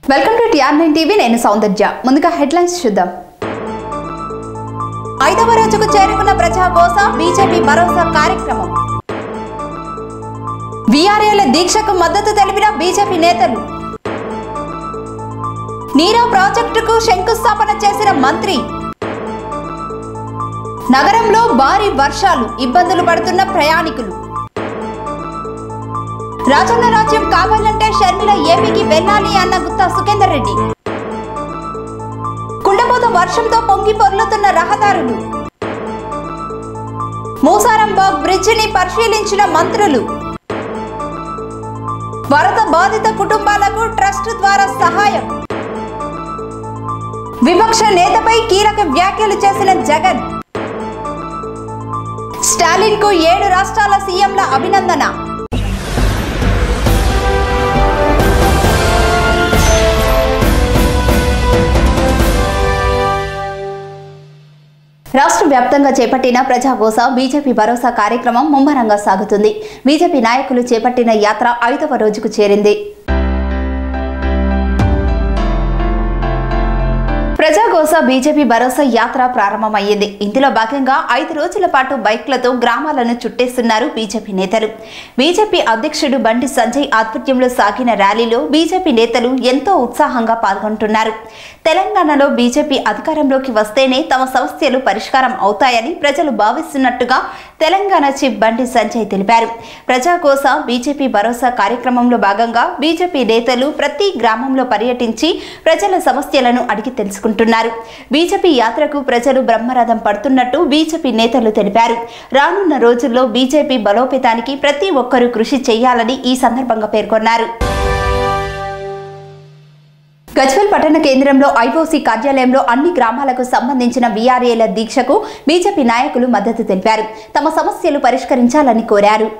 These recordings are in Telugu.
welcome to TR nine TV నేను సౌందర్య ముందుగా హెడ్లైన్స్ చూద్దాం ఐదవ రోజుకు చేరుకున్న ప్రజాకోస బీజేపీ భరోసా కార్యక్రమం వీఆర్ఏల దీక్షకు మద్దతు తెలిపిన బీజేపీ నేతలు నీరా ప్రాజెక్టుకు శంకుస్థాపన చేసిన మంత్రి నగరంలో భారీ వర్షాలు ఇబ్బందులు పడుతున్న ప్రయాణికులు రాజన్న రాజ్యం కావాలంటే షర్మిల ఏపీకి వెళ్ళాలి అన్న గుత్తా సుఖేందర్ రెడ్డి కుండపోత వర్షంతో పొంగి పొర్లుతున్న రహదారులు మూసారంబాగ్ బ్రిడ్జిని పరిశీలించిన మంత్రులు వరద బాధిత కుటుంబాలకు ట్రస్ట్ ద్వారా సహాయం విపక్ష నేతపై కీలక వ్యాఖ్యలు చేసిన జగన్ స్టాలిన్ కు ఏడు రాష్ట్రాల సీఎంల అభినందన రాష్ట్ర వ్యాప్తంగా చేపట్టిన ప్రజాగోస బీజేపీ భరోసా కార్యక్రమం ముమ్మరంగా సాగుతుంది బీజేపీ నాయకులు చేపట్టిన యాత్ర ఐదవ రోజుకు చేరింది ప్రజాగోస బీజేపీ భరోసా యాత్ర ప్రారంభమయ్యింది ఇందులో భాగంగా ఐదు రోజుల పాటు బైక్లతో గ్రామాలను చుట్టేస్తున్నారు బీజేపీ నేతలు బీజేపీ అధ్యక్షుడు బండి సంజయ్ ఆధ్వర్యంలో సాగిన ర్యాలీలో బీజేపీ నేతలు ఎంతో ఉత్సాహంగా పాల్గొంటున్నారు తెలంగాణలో బీజేపీ అధికారంలోకి వస్తేనే తమ సమస్యలు పరిష్కారం అవుతాయని ప్రజలు భావిస్తున్నట్టుగా తెలంగాణ చీఫ్ బండి సంజయ్ తెలిపారు ప్రజాకోస బీజేపీ భరోసా కార్యక్రమంలో భాగంగా బీజేపీ నేతలు ప్రతి గ్రామంలో పర్యటించి ప్రజల సమస్యలను అడిగి తెలుసుకుంటున్నారు బీజేపీ యాత్రకు ప్రజలు బ్రహ్మరథం పడుతున్నట్టు బీజేపీ నేతలు తెలిపారు రానున్న రోజుల్లో బీజేపీ బలోపేతానికి ప్రతి ఒక్కరూ కృషి చేయాలని ఈ సందర్భంగా పేర్కొన్నారు గజ్వెల్ పట్టణ కేంద్రంలో ఐఓసీ కార్యాలయంలో అన్ని గ్రామాలకు సంబంధించిన వీఆర్ఏల దీక్షకు బీజేపీ నాయకులు మద్దతు తెలిపారు తమ సమస్యలు పరిష్కరించాలని కోరారు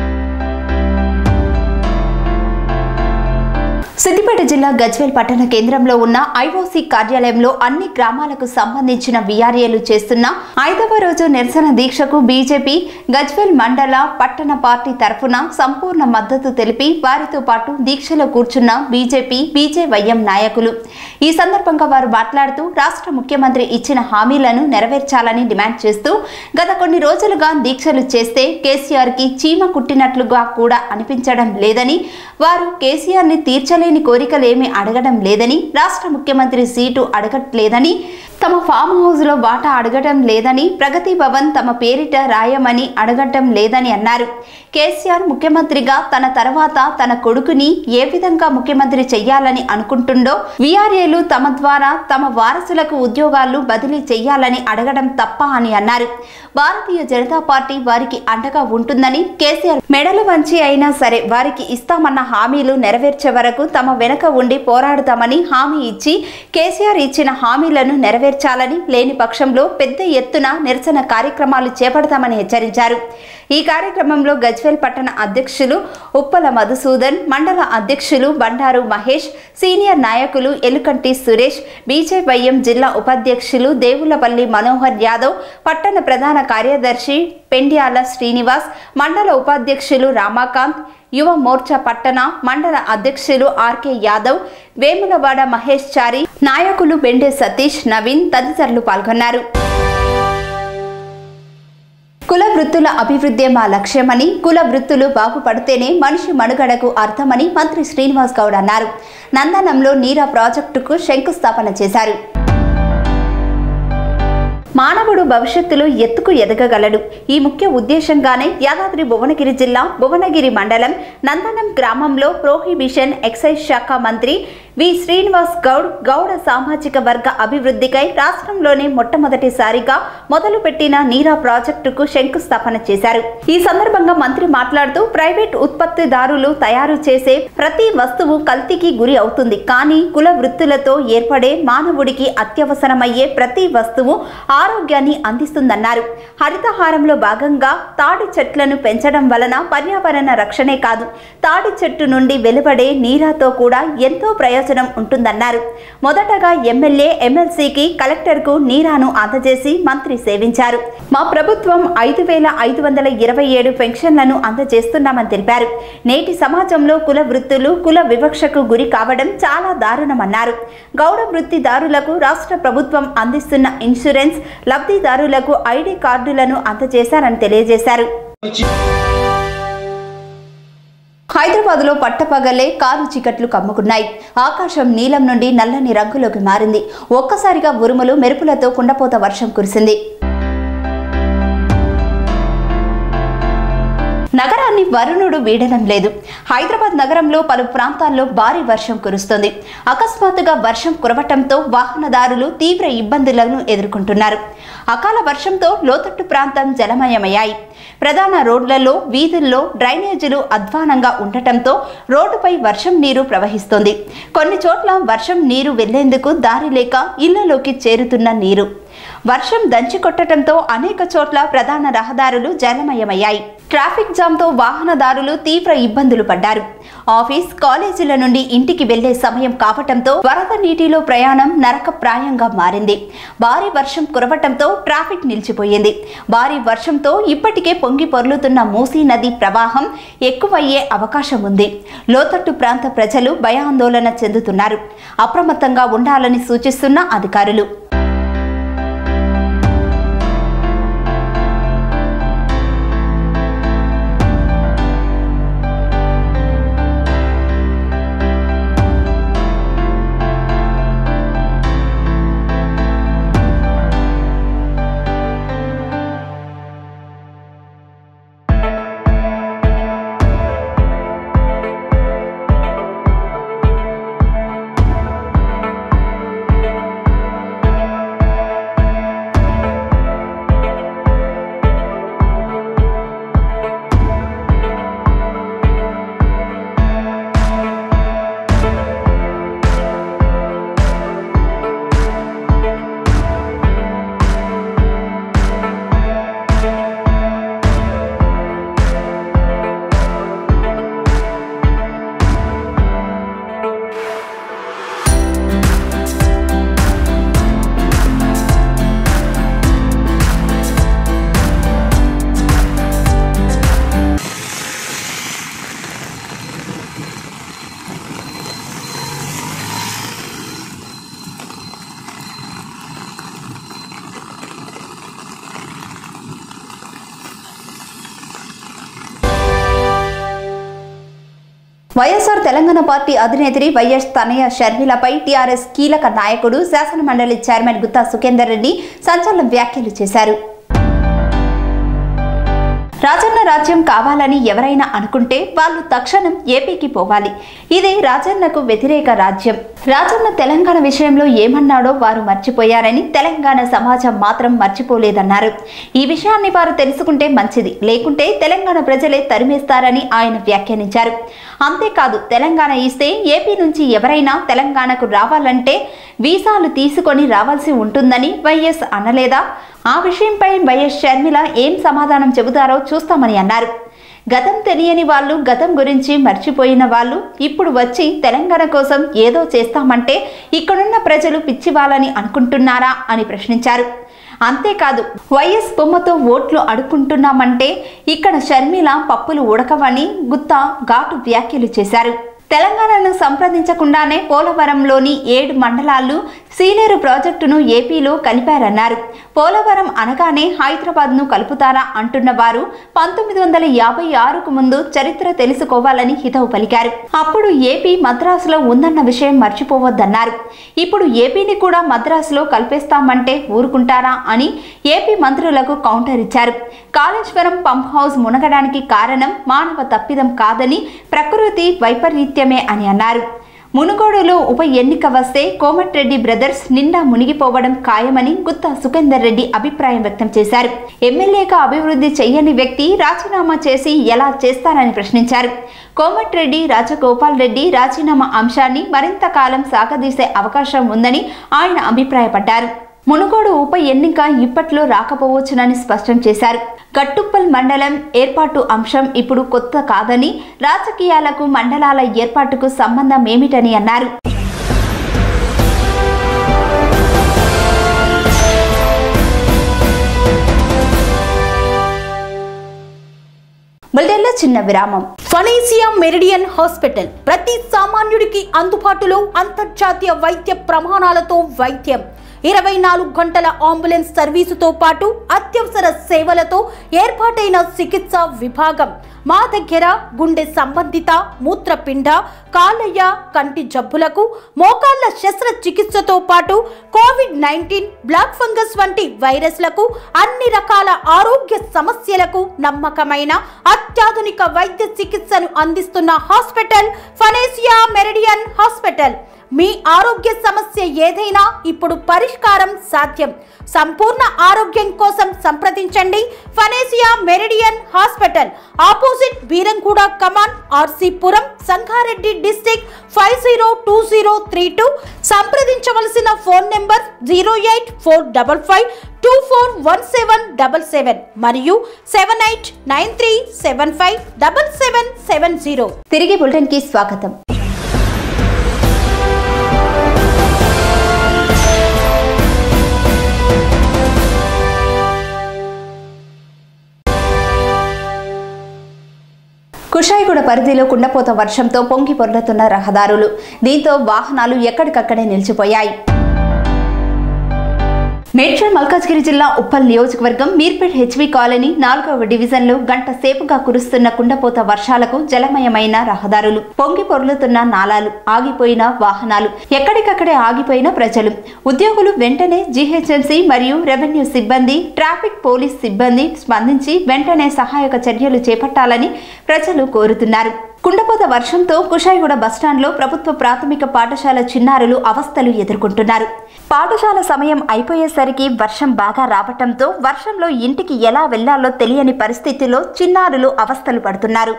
సిద్దిపేట జిల్లా గజ్వేల్ పట్టణ కేంద్రంలో ఉన్న ఐఓసీ కార్యాలయంలో అన్ని గ్రామాలకు సంబంధించిన వీఆర్ఏలు చేస్తున్న ఐదవ రోజు నిరసన దీక్షకు బీజేపీ గజ్వేల్ మండల పట్టణ పార్టీ తరఫున సంపూర్ణ మద్దతు తెలిపి వారితో పాటు దీక్షలో కూర్చున్న బీజేపీ బీజేవైఎం నాయకులు ఈ సందర్భంగా వారు మాట్లాడుతూ రాష్ట్ర ముఖ్యమంత్రి ఇచ్చిన హామీలను నెరవేర్చాలని డిమాండ్ చేస్తూ గత కొన్ని రోజులుగా దీక్షలు చేస్తే కేసీఆర్ కి చీమ కుట్టినట్లుగా కూడా అనిపించడం లేదని వారు కేసీఆర్ ని తీర్చలేని కోరికలేమీ అడగడం లేదని రాష్ట్ర ముఖ్యమంత్రి సీటు అడగట్లేదని తమ ఫామ్ హౌస్ లో వాటా అడగటం లేదని ప్రగతి భవన్ తమ పేరిట రాయమని అడగటం లేదని అన్నారు కేసీఆర్ ముఖ్యమంత్రిగా తన తర్వాత తన కొడుకుని ఏ విధంగా ముఖ్యమంత్రి చెయ్యాలని అనుకుంటుండో వీఆర్ఏలు తమ ద్వారా తమ వారసులకు ఉద్యోగాలు బదిలీ చెయ్యాలని అడగడం తప్ప అని అన్నారు భారతీయ జనతా పార్టీ వారికి అండగా ఉంటుందని కేసీఆర్ మెడలు వంచి అయినా సరే వారికి ఇస్తామన్న హామీలు నెరవేర్చే వరకు తమ వెనక ఉండి పోరాడుతామని హామీ ఇచ్చి కేసీఆర్ ఇచ్చిన హామీలను నెరవేర్చాలని లేని పక్షంలో పెద్ద ఎత్తున నిరసన కార్యక్రమాలు చేపడతామని హెచ్చరించారు ఈ కార్యక్రమంలో గజ్వేల్ పట్టణ అధ్యక్షులు ఉప్పల మధుసూదన్ మండల అధ్యక్షులు బండారు మహేష్ సీనియర్ నాయకులు ఎలుకంటి సురేష్ బీజేవైఎం జిల్లా ఉపాధ్యక్షులు దేవులపల్లి మనోహర్ యాదవ్ పట్టణ ప్రధాన కార్యదర్శి పెండ్యాల శ్రీనివాస్ మండల ఉపాధ్యక్షులు రామాకాంత్ యువ మోర్చా పట్టణ మండల అధ్యక్షులు ఆర్కే యాదవ్ వేములవాడ మహేష్ చారి నాయకులు బెండే సతీష్ నవీన్ తదితరులు పాల్గొన్నారు కుల వృత్తుల అభివృద్ధి మా లక్ష్యమని కుల వృత్తులు బాగుపడితేనే మనిషి మనుగడకు అర్థమని మంత్రి శ్రీనివాస్ గౌడ్ అన్నారు నందనంలో నీరా ప్రాజెక్టుకు శంకుస్థాపన చేశారు మానవుడు భవిష్యత్తులో ఎత్తుకు ఎదగగలడు ఈ ముఖ్య ఉద్దేశంగానే యాదాద్రి భువనగిరి జిల్లా భువనగిరి మండలం నందనం గ్రామంలో ప్రోహిబిషన్ ఎక్సైజ్ శాఖ మంత్రి వి శ్రీనివాస్ గౌడ్ గౌడ సామాజిక వర్గ అభివృద్ధికై రాష్ట్రంలోనే మొట్టమొదటిసారిగా మొదలుపెట్టిన నీరా ప్రాజెక్టుకు శంకుస్థాపన చేశారు ఈ సందర్భంగా మంత్రి మాట్లాడుతూ ప్రైవేట్ ఉత్పత్తిదారులు తయారు చేసే ప్రతి వస్తువు కల్తీకి గురి అవుతుంది కానీ కుల వృత్తులతో ఏర్పడే మానవుడికి అత్యవసరమయ్యే ప్రతి వస్తువు ఆరోగ్యాన్ని అందిస్తుందన్నారు హరితహారంలో భాగంగా తాడి చెట్లను పెంచడం వలన పర్యావరణ రక్షణే కాదు తాడి చెట్టు నుండి వెలువడే నీరాతో కూడా ఎంతో ప్రయోజనం ఉంటుందన్నారు మొదటగా ఎమ్మెల్యే ఎమ్మెల్సీకి కలెక్టర్కు నీరాను అందజేసి మంత్రి సేవించారు మా ప్రభుత్వం ఐదు వేల ఐదు వందల ఇరవై ఏడు పెన్షన్లను అందజేస్తున్నామని తెలిపారు నేటి సమాజంలో కుల వృత్తులు కుల వివక్షకు గురి కావడం చాలా దారుణమన్నారు గౌడ వృత్తిదారులకు రాష్ట్ర ప్రభుత్వం అందిస్తున్న ఇన్సూరెన్స్ లబ్ధిదారులకు ఐడి కార్డులను అందజేశారని తెలియజేశారు హైదరాబాద్ లో పట్టపగలే కారు చీకట్లు కమ్ముకున్నాయి ఆకాశం నీలం నుండి నల్లని రంగులోకి మారింది ఒక్కసారిగా ఉరుములు మెరుపులతో కుండపోత వర్షం కురిసింది నగరాన్ని వరుణుడు వీడడం లేదు హైదరాబాద్ నగరంలో పలు ప్రాంతాల్లో భారీ వర్షం కురుస్తుంది అకస్మాత్తుగా వర్షం కురవటంతో వాహనదారులు తీవ్ర ఇబ్బందులను ఎదుర్కొంటున్నారు అకాల వర్షంతో లోతట్టు ప్రాంతం జలమయమయ్యాయి ప్రధాన రోడ్లలో వీధుల్లో డ్రైనేజీలు అధ్వానంగా ఉండటంతో రోడ్డుపై వర్షం నీరు ప్రవహిస్తోంది కొన్ని చోట్ల వర్షం నీరు వెళ్లేందుకు దారి లేక ఇళ్లలోకి చేరుతున్న నీరు వర్షం దంచి కొట్టడంతో అనేక చోట్ల ప్రధాన రహదారులు జలమయమయ్యాయి ట్రాఫిక్ జామ్తో వాహనదారులు తీవ్ర ఇబ్బందులు పడ్డారు ఆఫీస్ కాలేజీల నుండి ఇంటికి వెళ్లే సమయం కావటంతో వరద నీటిలో ప్రయాణం నరకప్రాయంగా మారింది భారీ వర్షం కురవటంతో ట్రాఫిక్ నిలిచిపోయింది భారీ వర్షంతో ఇప్పటికే పొంగి పొర్లుతున్న మూసీ నది ప్రవాహం ఎక్కువయ్యే అవకాశం ఉంది లోతట్టు ప్రాంత ప్రజలు భయాందోళన చెందుతున్నారు అప్రమత్తంగా ఉండాలని సూచిస్తున్న అధికారులు వైఎస్ఆర్ తెలంగాణ పార్టీ అధినేత్రి వైఎస్ తనయ షర్మిలపై టీఆర్ఎస్ కీలక నాయకుడు శాసనమండలి చైర్మన్ గుత్తా సుఖేందర్ రెడ్డి సంచలన వ్యాఖ్యలు చేశారు రాజన్న రాజ్యం కావాలని ఎవరైనా అనుకుంటే వాళ్ళు తక్షణం ఏపీకి పోవాలి ఇది రాజన్నకు వ్యతిరేక రాజ్యం రాజన్న తెలంగాణ విషయంలో ఏమన్నాడో వారు మర్చిపోయారని తెలంగాణ సమాజం మాత్రం మర్చిపోలేదన్నారు ఈ విషయాన్ని వారు తెలుసుకుంటే మంచిది లేకుంటే తెలంగాణ ప్రజలే తరిమేస్తారని ఆయన వ్యాఖ్యానించారు అంతేకాదు తెలంగాణ ఇస్తే ఏపీ నుంచి ఎవరైనా తెలంగాణకు రావాలంటే వీసాలు తీసుకొని రావాల్సి ఉంటుందని వైఎస్ అనలేదా ఆ విషయంపై వైఎస్ షర్మిల ఏం సమాధానం చెబుతారో చూస్తామని అన్నారు గతం తెలియని వాళ్ళు గతం గురించి మర్చిపోయిన వాళ్ళు ఇప్పుడు వచ్చి తెలంగాణ కోసం ఏదో చేస్తామంటే ఇక్కడున్న ప్రజలు పిచ్చివాళ్ళని అనుకుంటున్నారా అని ప్రశ్నించారు అంతేకాదు వైఎస్ బొమ్మతో ఓట్లు అడుక్కుంటున్నామంటే ఇక్కడ షర్మిల పప్పులు ఉడకవని గుత్తా ఘాటు వ్యాఖ్యలు చేశారు తెలంగాణను సంప్రదించకుండానే పోలవరంలోని ఏడు మండలాలు సీలేరు ప్రాజెక్టును ఏపీలో కలిపారన్నారు పోలవరం అనగానే హైదరాబాద్ను కలుపుతారా అంటున్న వారు పంతొమ్మిది వందల యాభై ఆరుకు ముందు చరిత్ర తెలుసుకోవాలని హితవు పలికారు అప్పుడు ఏపీ మద్రాసులో ఉందన్న విషయం మర్చిపోవద్దన్నారు ఇప్పుడు ఏపీని కూడా మద్రాసులో కలిపేస్తామంటే ఊరుకుంటారా అని ఏపీ మంత్రులకు కౌంటర్ ఇచ్చారు కాళేశ్వరం పంప్ హౌస్ మునగడానికి కారణం మానవ తప్పిదం కాదని ప్రకృతి వైపరీత్యమే అని అన్నారు మునుగోడులో ఉప ఎన్నిక వస్తే కోమటిరెడ్డి బ్రదర్స్ నిండా మునిగిపోవడం ఖాయమని గుత్తా సుఖేందర్ రెడ్డి అభిప్రాయం వ్యక్తం చేశారు ఎమ్మెల్యేగా అభివృద్ధి చేయని వ్యక్తి రాజీనామా చేసి ఎలా చేస్తారని ప్రశ్నించారు కోమటిరెడ్డి రాజగోపాల్ రెడ్డి రాజీనామా అంశాన్ని మరింత కాలం సాగదీసే అవకాశం ఉందని ఆయన అభిప్రాయపడ్డారు మునుగోడు ఉప ఎన్నిక ఇప్పట్లో రాకపోవచ్చునని స్పష్టం చేశారు గట్టుప్పల్ మండలం ఏర్పాటు అంశం ఇప్పుడు కొత్త కాదని రాజకీయాలకు మండలాల ఏర్పాటుకు సంబంధం ఏమిటని అన్నారు బులెటిన్లో చిన్న విరామం ఫనేసియా మెరిడియన్ హాస్పిటల్ ప్రతి సామాన్యుడికి అందుబాటులో అంతర్జాతీయ వైద్య ప్రమాణాలతో వైద్యం ఇరవై నాలుగు గంటల అంబులెన్స్ సర్వీసుతో పాటు అత్యవసర సేవలతో ఏర్పాటైన చికిత్స విభాగం మా దగ్గర గుండె సంబంధిత మూత్రపిండ కాలయ్య కంటి జబ్బులకు మోకాళ్ల శస్త్రచికిత్సతో పాటు కోవిడ్ నైన్టీన్ బ్లాక్ ఫంగస్ వంటి వైరస్లకు అన్ని రకాల ఆరోగ్య సమస్యలకు నమ్మకమైన అత్యాధునిక వైద్య చికిత్సను అందిస్తున్న హాస్పిటల్ ఫనేసియా మెరిడియన్ హాస్పిటల్ మీ ఆరోగ్య సమస్య ఏదైనా ఇప్పుడు పరిష్కారం సాధ్యం సంపూర్ణ ఆరోగ్యం కోసం సంప్రదించండి Panacea Meridian hospital opposite Beeramguda Kaman RC Puram Sangareddy district five zero two zero three two సంప్రదించవలసిన phone number zero eight four double five two four one seven double seven మరియు seven eight nine three seven five double seven seven zero తిరిగి బులెటిన్ కి స్వాగతం కుషాయిగూడ పరిధిలో కుండపోత వర్షంతో పొంగి పొర్లుతున్న రహదారులు దీంతో వాహనాలు ఎక్కడికక్కడే నిలిచిపోయాయి మేడ్చల్ మల్కాజ్గిరి జిల్లా ఉప్పల్ నియోజకవర్గం మీర్పేట్ హెచ్వి కాలనీ నాలుగవ డివిజన్లో గంట సేపుగా కురుస్తున్న కుండపోత వర్షాలకు జలమయమైన రహదారులు పొంగి పొర్లుతున్న నాలాలు ఆగిపోయిన వాహనాలు ఎక్కడికక్కడే ఆగిపోయిన ప్రజలు ఉద్యోగులు వెంటనే జీహెచ్ఎంసీ మరియు రెవెన్యూ సిబ్బంది ట్రాఫిక్ పోలీస్ సిబ్బంది స్పందించి వెంటనే సహాయక చర్యలు చేపట్టాలని ప్రజలు కోరుతున్నారు కుండపోత వర్షంతో కుషాయిగూడ బస్టాండ్లో ప్రభుత్వ ప్రాథమిక పాఠశాల చిన్నారులు అవస్థలు ఎదుర్కొంటున్నారు పాఠశాల సమయం అయిపోయేసరికి వర్షం బాగా రావటంతో వర్షంలో ఇంటికి ఎలా వెళ్లాలో తెలియని పరిస్థితిలో చిన్నారులు అవస్థలు పడుతున్నారు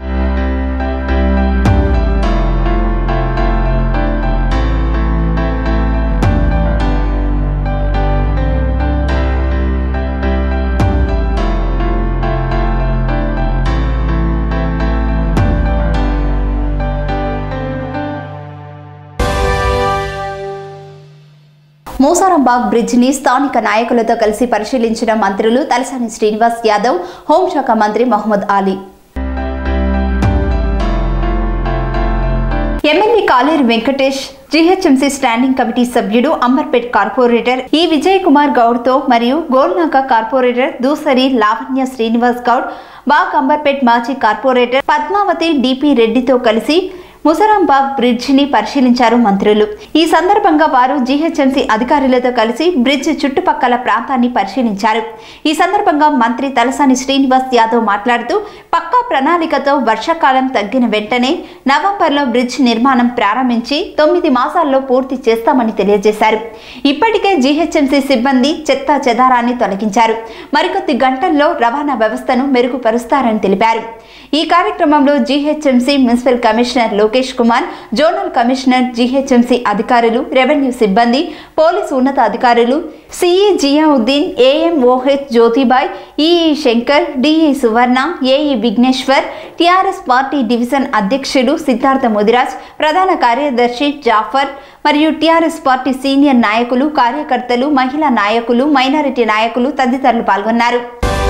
మోసారంబాగ్ బ్రిడ్జిని స్థానిక నాయకులతో కలిసి పరిశీలించిన మంత్రులు తలసాని శ్రీనివాస్ యాదవ్ హోంశాఖ మంత్రి మహమ్మద్ అలీ ఎమ్మెల్యే కాలేరు వెంకటేష్ జీహెచ్ఎంసీ స్టాండింగ్ కమిటీ సభ్యుడు అంబర్పేట్ కార్పొరేటర్ ఈ విజయ్ కుమార్ గౌడ్ తో మరియు గోల్నాక కార్పొరేటర్ దూసరి లావణ్య శ్రీనివాస్ గౌడ్ బాగ్ అంబర్పేట్ మాజీ కార్పొరేటర్ పద్మావతి డిపి రెడ్డితో కలిసి ముసరాంబాగ్ బ్రిడ్జిని పరిశీలించారు మంత్రులు ఈ సందర్భంగా వారు జీహెచ్ఎంసీ అధికారులతో కలిసి బ్రిడ్జ్ చుట్టుపక్కల ప్రాంతాన్ని పరిశీలించారు ఈ సందర్భంగా మంత్రి తలసాని శ్రీనివాస్ యాదవ్ మాట్లాడుతూ పక్కా ప్రణాళికతో వర్షాకాలం తగ్గిన వెంటనే నవంబర్లో బ్రిడ్జ్ నిర్మాణం ప్రారంభించి తొమ్మిది మాసాల్లో పూర్తి చేస్తామని తెలియజేశారు ఇప్పటికే జీహెచ్ఎంసీ సిబ్బంది చెత్త చెదారాన్ని తొలగించారు మరికొద్ది గంటల్లో రవాణా వ్యవస్థను మెరుగుపరుస్తారని తెలిపారు ఈ కార్యక్రమంలో GHMC municipal commissioner Lokesh Kumar zonal commissioner GHMC అధికారులు రెవెన్యూ సిబ్బంది పోలీసు ఉన్నత అధికారులు CE Ziauddin AMOH Jyothibai EE Shankar DE Suvarna AE Vigneshwar TRS party division అధ్యక్షుడు సిద్ధార్థ ముదిరాజ్ ప్రధాన కార్యదర్శి జాఫర్ మరియు టిఆర్ఎస్ పార్టీ సీనియర్ నాయకులు కార్యకర్తలు మహిళా నాయకులు మైనారిటీ నాయకులు తదితరులు పాల్గొన్నారు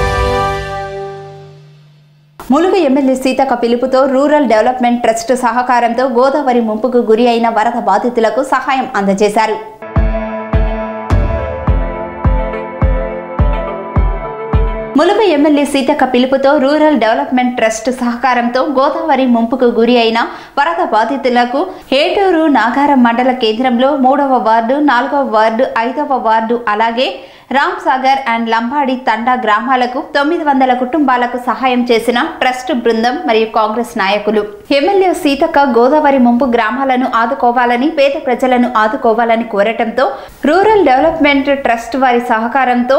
ములుగు ఎమ్మెల్యే సీతక్క పిలుపుతో రూరల్ డెవలప్మెంట్ ట్రస్ట్ సహకారంతో గోదావరి ముంపుకు గురి అయిన వరద బాధితులకు సహాయం అందజేశారు ములుగు ఎమ్మెల్యే సీతక్క పిలుపుతో రూరల్ డెవలప్మెంట్ ట్రస్ట్ సహకారంతో గోదావరి ముంపుకు గురి అయిన వరద బాధితులకు ఏటూరు నాగారం మండల కేంద్రంలో మూడవ వార్డు నాలుగవ వార్డు ఐదవ వార్డు అలాగే రామ్ సాగర్ అండ్ లంబాడి తండా గ్రామాలకు తొమ్మిది వందల కుటుంబాలకు సహాయం చేసిన ట్రస్ట్ బృందం మరియు కాంగ్రెస్ నాయకులు ఎమ్మెల్యే సీతక్క గోదావరి ముంపు గ్రామాలను ఆదుకోవాలని పేద ప్రజలను ఆదుకోవాలని కోరటంతో రూరల్ డెవలప్మెంట్ ట్రస్ట్ వారి సహకారంతో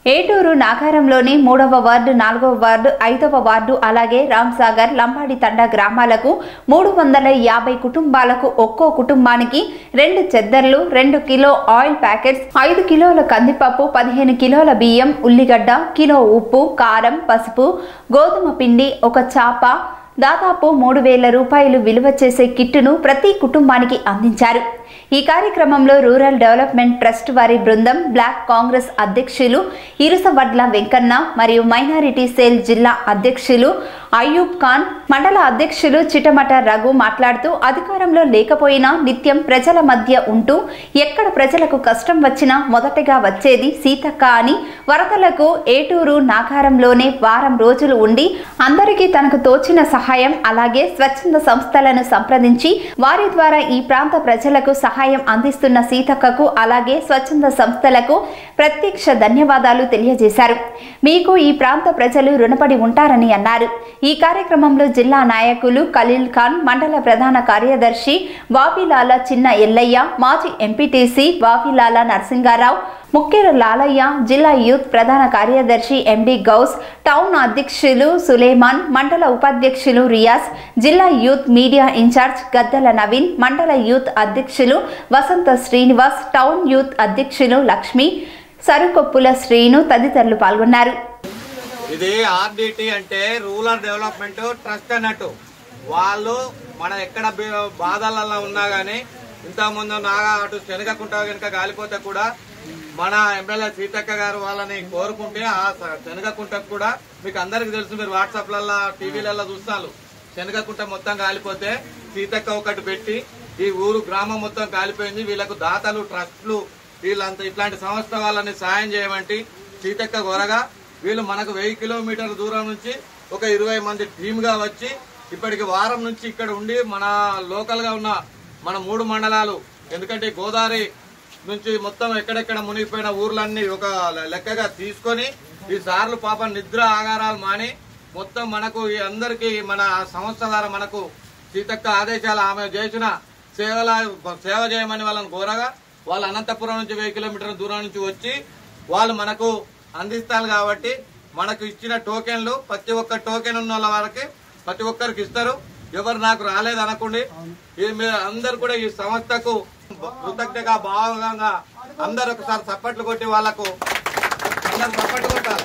ఏటూరు నాగారంలోని మూడవ వార్డు నాలుగవ వార్డు ఐదవ వార్డు అలాగే రామ్సాగర్ లంబాడి తండా గ్రామాలకు మూడు వందల యాభై కుటుంబాలకు ఒక్కో కుటుంబానికి రెండు చెద్దర్లు రెండు కిలో ఆయిల్ ప్యాకెట్స్ ఐదు కిలోల కందిపప్పు పదిహేను కిలోల బియ్యం ఉల్లిగడ్డ కిలో ఉప్పు కారం పసుపు గోధుమ పిండి ఒక చాప దాదాపు మూడు వేల రూపాయలు విలువ చేసే కిట్టును ప్రతి కుటుంబానికి అందించారు ఈ కార్యక్రమంలో రూరల్ డెవలప్మెంట్ ట్రస్ట్ వారి బృందం బ్లాక్ కాంగ్రెస్ అధ్యక్షులు ఇరుసవడ్ల వెంకన్న మరియు మైనారిటీ సెల్ జిల్లా అధ్యక్షులు అయ్యూబ్ ఖాన్ మండల అధ్యక్షులు చిటమట రఘు మాట్లాడుతూ అధికారంలో లేకపోయినా నిత్యం ప్రజల మధ్య ఉంటూ ఎక్కడ ప్రజలకు కష్టం వచ్చినా మొదటగా వచ్చేది సీతక్క అని వరదలకు ఏటూరు నాగారంలోనే వారం రోజులు ఉండి అందరికీ తనకు తోచిన సహాయం అలాగే స్వచ్ఛంద సంస్థలను సంప్రదించి వారి ద్వారా ఈ ప్రాంత ప్రజలకు సహాయం అందిస్తున్న సీతక్కకు అలాగే స్వచ్ఛంద సంస్థలకు ప్రత్యక్ష ధన్యవాదాలు తెలియజేశారు మీకు ఈ ప్రాంత ప్రజలు రుణపడి ఉంటారని అన్నారు ఈ కార్యక్రమంలో జిల్లా నాయకులు ఖలీల్ ఖాన్ మండల ప్రధాన కార్యదర్శి వావిలాల చిన్న ఎల్లయ్య మాజీ ఎంపీటీసీ వావిలాల నరసింగారావు ముఖ్య లాలయ్య జిల్లా యూత్ ప్రధాన కార్యదర్శి ఎండి గౌస్ టౌన్ అధ్యక్షులు సులేమాన్ మండల ఉపాధ్యక్షులు రియాజ్ జిల్లా యూత్ మీడియా ఇన్ఛార్జ్ గద్దెల నవీన్ మండల యూత్ అధ్యక్షులు వసంత శ్రీనివాస్ టౌన్ యూత్ అధ్యక్షులు లక్ష్మి సరుకొప్పుల శ్రీను తదితరులు పాల్గొన్నారు ఇది ఆర్డిటి అంటే రూరల్ డెవలప్మెంట్ ట్రస్ట్ అన్నట్టు వాళ్ళు మన ఎక్కడ బి- బాధలలో ఉన్నా గానీ ఇంతకుముందు నాగా అటు శనగకుంట కనుక గాలిపోతే కూడా మన ఎమ్మెల్యే సీతక్క గారు వాళ్ళని కోరుకుంటే ఆ స- శనగకుంటకు కూడా మీకు అందరికి తెలుసు మీరు వాట్సాప్లలో టీవీలలో చూస్తారు శనగకుంట మొత్తం కాలిపోతే సీతక్క ఒకటి పెట్టి ఈ ఊరు గ్రామం మొత్తం కాలిపోయింది వీళ్ళకు దాతలు ట్రస్ట్లు వీళ్ళంతా ఇట్లాంటి సంస్థ వాళ్ళని సాయం చేయమంటే సీతక్క గొరగా వీళ్ళు మనకు వెయ్యి కిలోమీటర్ల దూరం నుంచి ఒక ఇరవై మంది టీమ్ గా వచ్చి ఇప్పటికి వారం నుంచి ఇక్కడ ఉండి మన లోకల్ గా ఉన్న మన మూడు మండలాలు ఎందుకంటే గోదావరి నుంచి మొత్తం ఎక్కడెక్కడ మునిగిపోయిన ఊర్లన్నీ ఒక లెక్కగా తీసుకొని ఈ సార్లు పాప నిద్ర ఆగారాలు మాని మొత్తం మనకు ఈ అందరికి మన సంస్థ ద్వారా మనకు సీతక్క ఆదేశాలు ఆమె చేసిన సేవల సేవ చేయమని వాళ్ళని కోరగా వాళ్ళు అనంతపురం నుంచి వెయ్యి కిలోమీటర్ల దూరం నుంచి వచ్చి వాళ్ళు మనకు అందిస్తారు కాబట్టి మనకు ఇచ్చిన టోకెన్లు ప్రతి ఒక్క టోకెన్ ఉన్న వాళ్ళ వారికి ప్రతి ఒక్కరికి ఇస్తారు ఎవరు నాకు రాలేదు అనకండి ఇది మీరు అందరు కూడా ఈ సంస్థకు కృతజ్ఞత భావంగా అందరు ఒకసారి చప్పట్లు కొట్టి వాళ్ళకు అందరు చప్పట్లు కొట్టాలి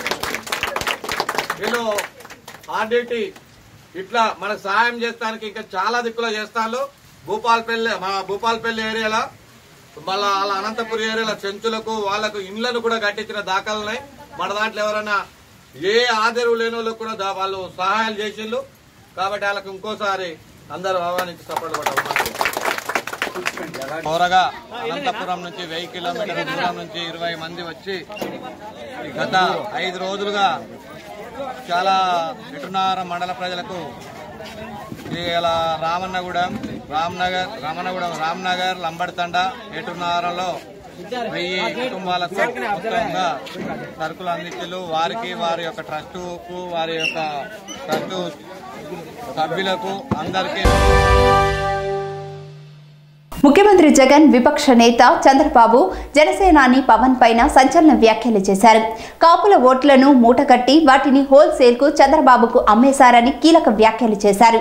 వీళ్ళు ఆర్డిటి ఇట్లా మనకు సహాయం చేస్తానికి ఇంకా చాలా దిక్కులో చేస్తాను భూపాల్పల్లి మా భూపాల్పల్లి ఏరియాలో మళ్ళా వాళ్ళ అనంతపురం ఏరియాలో చెంచులకు వాళ్ళకు ఇండ్లను కూడా కట్టించిన దాఖలు ఉన్నాయి మన దాంట్లో ఎవరైనా ఏ ఆదరవు లేని వాళ్ళకు కూడా దా- వాళ్ళు సహాయాలు చేసిండ్రు కాబట్టి వాళ్ళకి ఇంకోసారి అందరూ ఆహ్వానించి సపోర్ట్ త్వరగా అనంతపురం నుంచి వెయ్యి కిలోమీటర్ల దూరం నుంచి ఇరవై మంది వచ్చి ఈ గత ఐదు రోజులుగా చాలా ఇటునారం మండల ప్రజలకు ఇలా రామన్నగూడెం రామ్నగర్ రామన్నగూడెం రామ్నగర్ లంబడితండ ఏటున్నారంలో వెయ్యి కుటుంబాలకు మొత్తంగా సరుకులు అందించలు వారికి వారి యొక్క ట్రస్టుకు వారి యొక్క ట్రస్టు సభ్యులకు అందరికీ ముఖ్యమంత్రి జగన్ విపక్ష నేత చంద్రబాబు జనసేనాని పవన్ పైన సంచలన వ్యాఖ్యలు చేశారు కాపుల ఓట్లను మూటకట్టి వాటిని హోల్సేల్కు చంద్రబాబుకు అమ్మేశారని కీలక వ్యాఖ్యలు చేశారు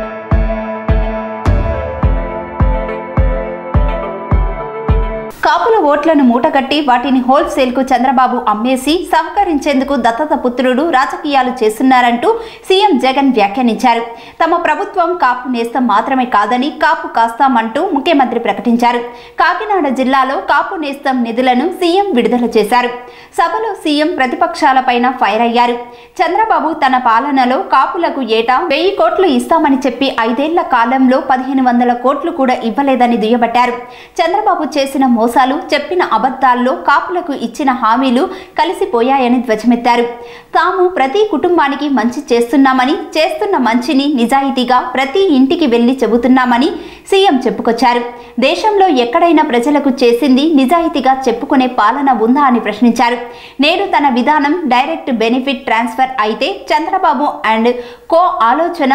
కాపుల ఓట్లను మూటగట్టి వాటిని హోల్సేల్కు చంద్రబాబు అమ్మేసి సహకరించేందుకు దత్తత పుత్రుడు రాజకీయాలు చేస్తున్నారంటూ సీఎం జగన్ వ్యాఖ్యానించారు తమ ప్రభుత్వం కాపు నేస్తం మాత్రమే కాదని కాపు కాస్తామంటూ ముఖ్యమంత్రి ప్రకటించారు కాకినాడ జిల్లాలో కాపు నేస్తం నిధులను సీఎం విడుదల చేశారు సభలో సీఎం ప్రతిపక్షాలపైన ఫైర్ అయ్యారు చంద్రబాబు తన పాలనలో కాపులకు ఏటా వెయ్యి కోట్లు ఇస్తామని చెప్పి ఐదేళ్ల కాలంలో పదిహేను వందల కోట్లు కూడా ఇవ్వలేదని దుయ్యబట్టారు చంద్రబాబు చేసిన మోసాలు చెప్పిన అబద్ధాల్లో కాపులకు ఇచ్చిన హామీలు కలిసిపోయాయని ధ్వజమెత్తారు తాము ప్రతి కుటుంబానికి మంచి చేస్తున్నామని చేస్తున్న మంచిని నిజాయితీగా ప్రతి ఇంటికి వెళ్లి చెబుతున్నామని సీఎం చెప్పుకొచ్చారు దేశంలో ఎక్కడైనా ప్రజలకు చేసింది నిజాయితీగా చెప్పుకునే పాలన ఉందా అని ప్రశ్నించారు నేడు తన విధానం డైరెక్ట్ బెనిఫిట్ ట్రాన్స్ఫర్ అయితే చంద్రబాబు అండ్ కో ఆలోచన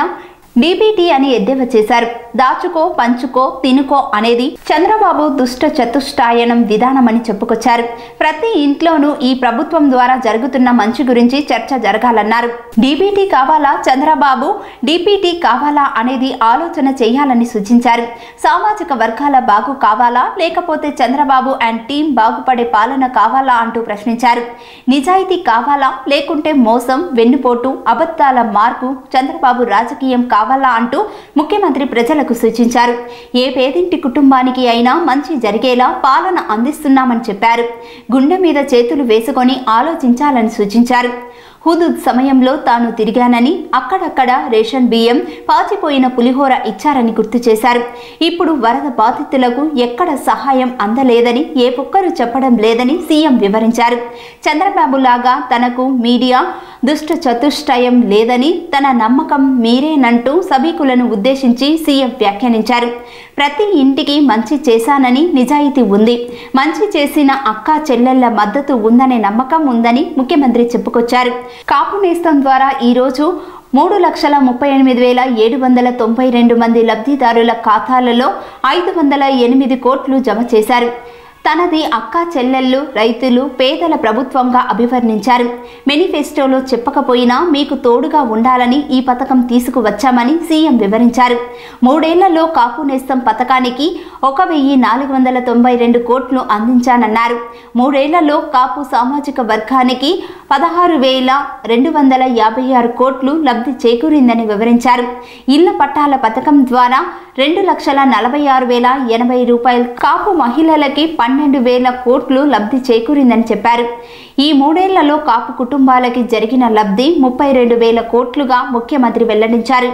డీబీటీ అని ఎద్దేవా చేశారు దాచుకో పంచుకో తినుకో అనేది చంద్రబాబు దుష్ట చతుష్టాయనం విధానమని చెప్పుకొచ్చారు ప్రతి ఇంట్లోనూ ఈ ప్రభుత్వం ద్వారా జరుగుతున్న మంచి గురించి చర్చ జరగాలన్నారు డీబీటీ కావాలా చంద్రబాబు డీపీటీ కావాలా అనేది ఆలోచన చేయాలని సూచించారు సామాజిక వర్గాల బాగు కావాలా లేకపోతే చంద్రబాబు అండ్ టీం బాగుపడే పాలన కావాలా అంటూ ప్రశ్నించారు నిజాయితీ కావాలా లేకుంటే మోసం వెన్నుపోటు అబద్ధాల మార్పు చంద్రబాబు రాజకీయం కావాలా అంటూ ముఖ్యమంత్రి ప్రజలకు సూచించారు ఏ పేదింటి కుటుంబానికి అయినా మంచి జరిగేలా పాలన అందిస్తున్నామని చెప్పారు గుండె మీద చేతులు వేసుకొని ఆలోచించాలని సూచించారు హుదుద్ సమయంలో తాను తిరిగానని అక్కడక్కడ రేషన్ బియ్యం పాచిపోయిన పులిహోర ఇచ్చారని గుర్తు చేశారు ఇప్పుడు వరద బాధితులకు ఎక్కడ సహాయం అందలేదని ఏ ఒక్కరూ చెప్పడం లేదని సీఎం వివరించారు చంద్రబాబు లాగా తనకు మీడియా దుష్ట చతుష్టయం లేదని తన నమ్మకం మీరేనంటూ సభికులను ఉద్దేశించి సీఎం వ్యాఖ్యానించారు ప్రతి ఇంటికి మంచి చేశానని నిజాయితీ ఉంది మంచి చేసిన అక్క చెల్లెళ్ల మద్దతు ఉందనే నమ్మకం ఉందని ముఖ్యమంత్రి చెప్పుకొచ్చారు కాపు నేస్తం ద్వారా ఈరోజు మూడు లక్షల ముప్పై ఎనిమిది వేల ఏడు వందల తొంభై రెండు మంది లబ్ధిదారుల ఖాతాలలో ఐదు వందల ఎనిమిది కోట్లు జమ చేశారు తనది అక్క చెల్లెళ్ళు రైతులు పేదల ప్రభుత్వంగా అభివర్ణించారు మేనిఫెస్టోలో చెప్పకపోయినా మీకు తోడుగా ఉండాలని ఈ పథకం తీసుకువచ్చామని సీఎం వివరించారు మూడేళ్లలో కాపు నేస్తం పథకానికి ఒక వెయ్యి నాలుగు వందల తొంభై రెండు కోట్లు అందించానన్నారు మూడేళ్లలో కాపు సామాజిక వర్గానికి పదహారు వేల రెండు వందల యాభై ఆరు కోట్లు లబ్ధి చేకూరిందని వివరించారు ఇళ్ల పట్టాల పథకం ద్వారా రెండు లక్షల నలభై ఆరు వేల ఎనభై రూపాయలు కాపు మహిళలకి పన్నెండు వేల కోట్లు లబ్ధి చేకూరిందని చెప్పారు ఈ మూడేళ్లలో కాపు కుటుంబాలకి జరిగిన లబ్ధి ముప్పై రెండు వేల కోట్లుగా ముఖ్యమంత్రి వెల్లడించారు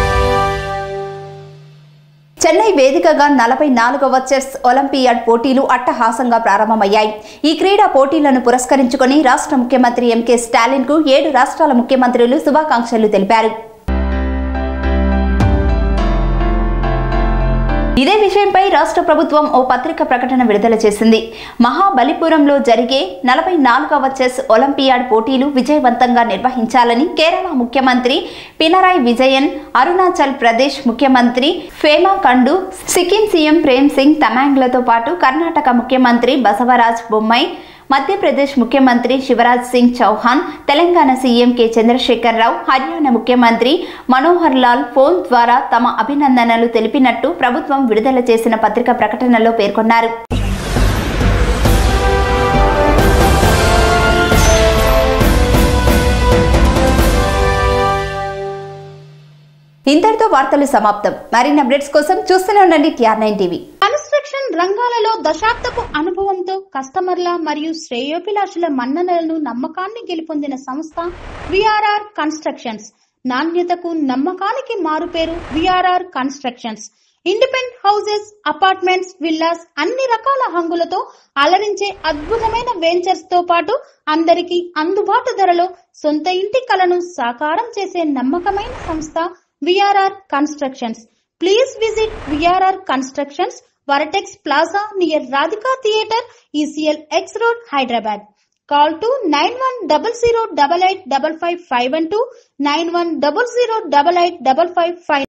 చెన్నై వేదికగా నలభై నాలుగవ చెస్ ఒలింపియాడ్ పోటీలు అట్టహాసంగా ప్రారంభమయ్యాయి ఈ క్రీడా పోటీలను పురస్కరించుకొని రాష్ట్ర ముఖ్యమంత్రి ఎంకే స్టాలిన్ కు ఏడు రాష్ట్రాల ముఖ్యమంత్రులు శుభాకాంక్షలు తెలిపారు ఇదే విషయంపై రాష్ట్ర ప్రభుత్వం ఓ పత్రిక ప్రకటన విడుదల చేసింది మహాబలిపురంలో జరిగే నలభై నాలుగవ చెస్ ఒలింపియాడ్ పోటీలు విజయవంతంగా నిర్వహించాలని కేరళ ముఖ్యమంత్రి పినరాయ్ విజయన్ అరుణాచల్ ప్రదేశ్ ముఖ్యమంత్రి ఫేమా కండు సిక్కిం సీఎం ప్రేమ్ సింగ్ తమాంగ్లతో పాటు కర్ణాటక ముఖ్యమంత్రి బసవరాజ్ బొమ్మాయి మధ్యప్రదేశ్ ముఖ్యమంత్రి శివరాజ్ సింగ్ చౌహాన్ తెలంగాణ సీఎం కె చంద్రశేఖర్ రావు హర్యానా ముఖ్యమంత్రి మనోహర్ లాల్ ఫోన్ ద్వారా తమ అభినందనలు తెలిపినట్టు ప్రభుత్వం విడుదల చేసిన పత్రిక ప్రకటనలో పేర్కొన్నారు ఇంతటితో వార్తలు సమాప్తం మరిన్ని అప్డేట్స్ కోసం చూస్తూనే ఉండండి టిఆర్ నైన్ టీవీ కన్స్ట్రక్షన్ రంగాలలో దశాబ్దపు అనుభవంతో కస్టమర్ల మరియు శ్రేయోభిలాషుల మన్ననలను నమ్మకాన్ని గెలుపొందిన సంస్థ విఆర్ఆర్ కన్స్ట్రక్షన్స్ నాణ్యతకు నమ్మకానికి మారుపేరు VRR constructions independent houses apartments villas అన్ని రకాల హంగులతో అలరించే అద్భుతమైన వెంచర్స్ తో పాటు అందరికీ అందుబాటు ధరలో సొంత ఇంటి కలను సాకారం చేసే నమ్మకమైన సంస్థ VRR constructions please visit VRR constructions Vertex plaza near Radhika theatre ECIL X road Hyderabad call to nine one double zero double eight double five five one two nine one double zero double eight double five five